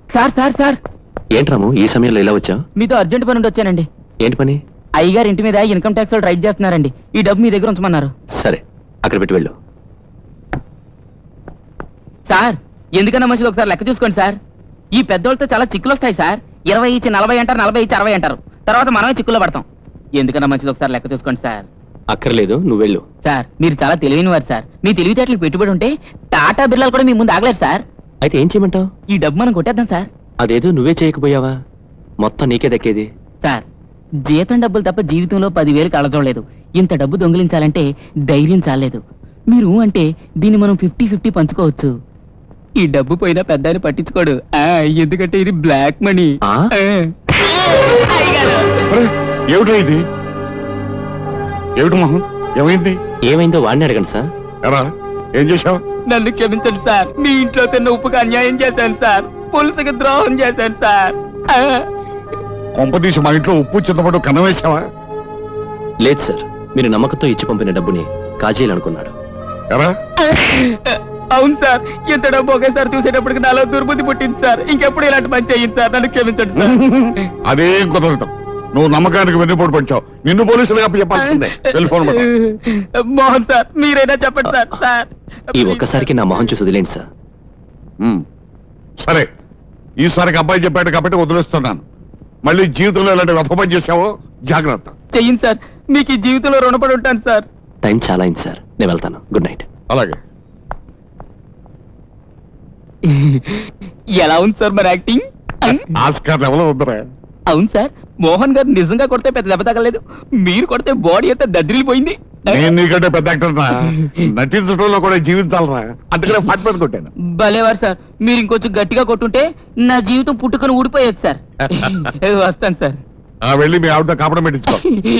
Sir sir sir ఏంట్రాము ఈ సమయంలో ఇలా వచ్చావు మీతో అర్జెంట్ పని ఉండి వచ్చానండి ఏంటి పని అయ్యగారు ఇంటి మీద ఇన్కమ్ ట్యాక్స్ వాళ్ళు రైడ్ చేస్తున్నారండి ఈ డబ్బు మీ దగ్గర ఉంచమన్నారు సరే అక్కడ పెట్టి వెళ్ళు సార్ ఎందుకన్నా మనుషులు ఒకసారి లెక్క చూసుకోండి సార్ ఈ పెద్దోళ్ళతో చాలా చిక్కులు వస్తాయి సార్ ఇరవై ఇచ్చి నలభై అంటారు నలభై ఇచ్చి అరవై అంటారు తర్వాత మనమే చిక్కుల్లో పడతాం ఎందుకన్నా మంచిది ఒకసారి లెక్క చూసుకోండి సార్ అక్కర్లేదు నువ్వు వెళ్ళు సార్ మీరు చాలా తెలివైన వారు సార్ మీ తెలివితేటలకు పెట్టుబడి ఉంటే టాటా బిర్లాలు కూడా మీ ముందు ఆగలేదు సార్ అయితే ఏం చేయమంటావు ఈ డబ్బు మనం కొట్టేద్దాం సార్ అదేదో నువ్వే చేయకపోయావా మొత్తం నీకే దక్కేది సార్ జీతం డబ్బులు తప్ప జీవితంలో పదివేలు కళ్ళజోడలేదు ఇంత డబ్బు దొంగిలించాలంటే ధైర్యం చాలేదు మీరు అంటే దీన్ని మనం ఫిఫ్టీ ఫిఫ్టీ పంచుకోవచ్చు ఈ డబ్బు పోయినా పెద్ద ఆయన పట్టించుకోడు ఆ, ఎందుకంటే ఇది బ్లాక్ మనీ ఆ? ఏమిటో ఇది ఏమిటి మొహం ఏమైంది ఏమైందో వాడిని అడగండి సార్ ఎరా ఏం చేశావు నన్ను క్షమించండి సార్ మీ ఇంట్లో తిన్న ఉప్పుకు అన్యాయం చేశాను సార్ పులుసుకి ద్రోహం చేశాను సార్ ఆ, కొంపదీసి మా ఇంట్లో ఉప్పు చింతపడు కన్నం వేసావా లేదు సార్ మీరు నమ్మకంతో ఇచ్చి పంపిన డబ్బుని కాజేయాలనుకున్నాడు ఎరా అవును సార్ ఇంత డబ్బు ఒకేసారి చూసేటప్పటికి నాలో దుర్బుద్ధి పుట్టింది సార్ ఇంకెప్పుడు ఇలాంటి పని చేయండి సార్ నన్ను క్షమించండి సార్ అదేం కుదరదు నువ్వు నమ్మకానికి వెన్నుపోటు పడిచావు నిన్ను పోలీసులు చెప్పాల్సిందే టెలిఫోన్ మోహన్ సార్ మీరైనా చెప్పండి సార్ సార్ ఈ ఒక్కసారికి నా మొహం చూసి వదిలేండి సార్ సరే ఈసారికి అబ్బాయి చెప్పాడు కాబట్టి వదిలేస్తున్నాను మళ్ళీ జీవితంలో ఇలాంటి వ్యర్థ పని చేసావో జాగ్రత్త చెయ్యండి సార్ మీకు ఈ జీవితంలో రుణపడి ఉంటాను సార్ టైం చాలా అయింది సార్ నేను వెళ్తాను గుడ్ నైట్ అలాగే ఎలా ఉంది సార్ మరి యాక్టింగ్ ఆస్కార్ ఎవరో ఉందరా అవును సార్ మోహన్ గారు నిజంగా కొడితే పెద్ద దెబ్బ తగలేదు మీరు కొడితే బాడీ అంతా దద్రిల్లిపోయింది నేను నీకంటే పెద్ద యాక్టర్ నటించడంలో కూడా జీవించాలరా అందుకనే ఫాట్ మీద కొట్టాను భలేవారు సార్ మీరు ఇంకొంచెం గట్టిగా కొట్టుంటే నా జీవితం పుట్టుకొని ఊడిపోయేది సార్ వస్తాను సార్ ఆ వెళ్ళి మీ ఆవిడ కాపడం పెట్టించుకో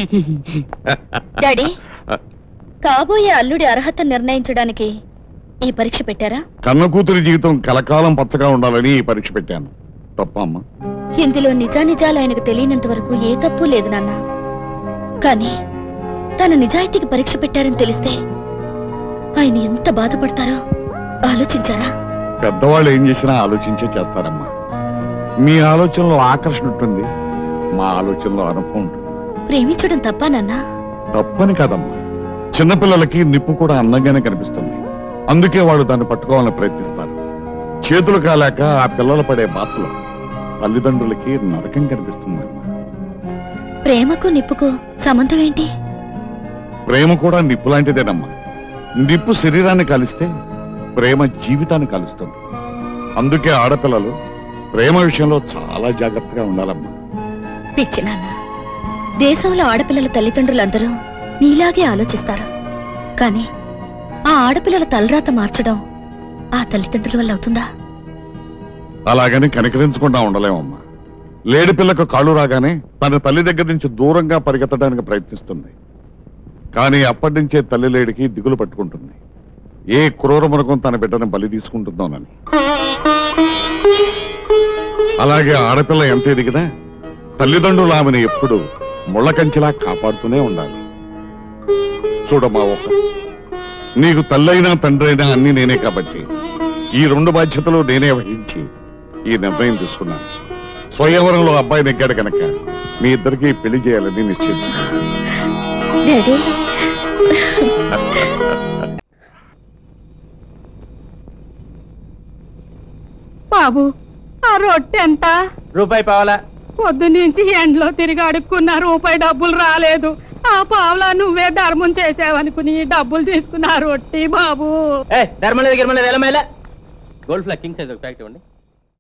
డాడీ కాబోయే అల్లుడి అర్హత నిర్ణయించడానికి ఈ పరీక్ష పెట్టారా కన్న కూతురి జీవితం కలకాలం పచ్చగా ఉండాలని ఈ పరీక్ష పెట్టాను తప్ప అమ్మా ఇందులో నిజానిజాలు ఆయనకు తెలియనంత వరకు ఏ తప్పు లేదు నాన్న కానీ తన నిజాయితీకి పరీక్ష పెట్టారని తెలిస్తే ఆయన ఎంత బాధపడతారో ఆలోచించారా పెద్దవాళ్ళు ఏం చేసినా ఆలోచించే చేస్తారమ్మా మీ ఆలోచనలో ఆకర్షణ ఉంటుంది మా ఆలోచనలో అనుభవం ఉంటుంది ప్రేమించడం తప్పా నాన్న తప్పని కాదమ్మా చిన్నపిల్లలకి నిప్పు కూడా అందంగానే కనిపిస్తుంది అందుకే వాళ్ళు దాన్ని పట్టుకోవాలని ప్రయత్నిస్తారు చేతులు కాలేక ఆ పిల్లలు పడే బాధలు తల్లిదండ్రులకి నరకం కనిపిస్తుంది ప్రేమకు నిప్పుకు సంబంధం ఏంటి ప్రేమ కూడా నిప్పు లాంటిదేనమ్మా నిప్పు శరీరాన్ని కలిస్తే ప్రేమ జీవితాన్ని కలుస్తుంది అందుకే ఆడపిల్లలు ప్రేమ విషయంలో చాలా జాగ్రత్తగా ఉండాలమ్మా పిచ్చి నాన్న దేశంలో ఆడపిల్లల తల్లిదండ్రులందరూ నీలాగే ఆలోచిస్తారు కానీ ఆ ఆడపిల్లల తలరాత మార్చడం ఆ తల్లిదండ్రుల వల్ల అవుతుందా అలాగని కనికరించకుండా ఉండలేమమ్మా లేడి పిల్లకు కాళ్ళు రాగానే తన తల్లి దగ్గర నుంచి దూరంగా పరిగెత్తడానికి ప్రయత్నిస్తుంది కానీ అప్పటి నుంచే తల్లి లేడికి దిగులు పట్టుకుంటుంది ఏ క్రూర మృగం తన బిడ్డని బలి తీసుకుంటుందోనని అలాగే ఆడపిల్ల ఎంత ఎదిగినా తల్లిదండ్రులు ఆమెను ఎప్పుడు ముళ్ళకంచిలా కాపాడుతూనే ఉండాలి చూడమ్మా ఒక్క నీకు తల్లైనా తండ్రైనా అన్ని నేనే కాబట్టి ఈ రెండు బాధ్యతలు నేనే వహించి ఈ నిర్ణయం తీసుకున్నాను స్వయంవరంలో అబ్బాయి నెగ్గాడు కనుక మీ ఇద్దరికి పెళ్లి చేయాలని నిశ్చయించుకున్నాను డాడీ బాబు ఆ రొట్టె ఎంత రూపాయి పావాలా పొద్దు నుంచి ఎండలో తిరిగి అడుక్కున్న రూపాయి డబ్బులు రాలేదు ఆ పావలా నువ్వే ధర్మం చేసావనుకుని డబ్బులు తీసుకున్న ఆ రొట్టి బాబు ధర్మలేదు గిర్మలేదు ఎలా మేలా గోల్డ్ ఫ్లాగ్ కింగ్ సైజ్ ఒక ప్యాకెట్ ఇవ్వండి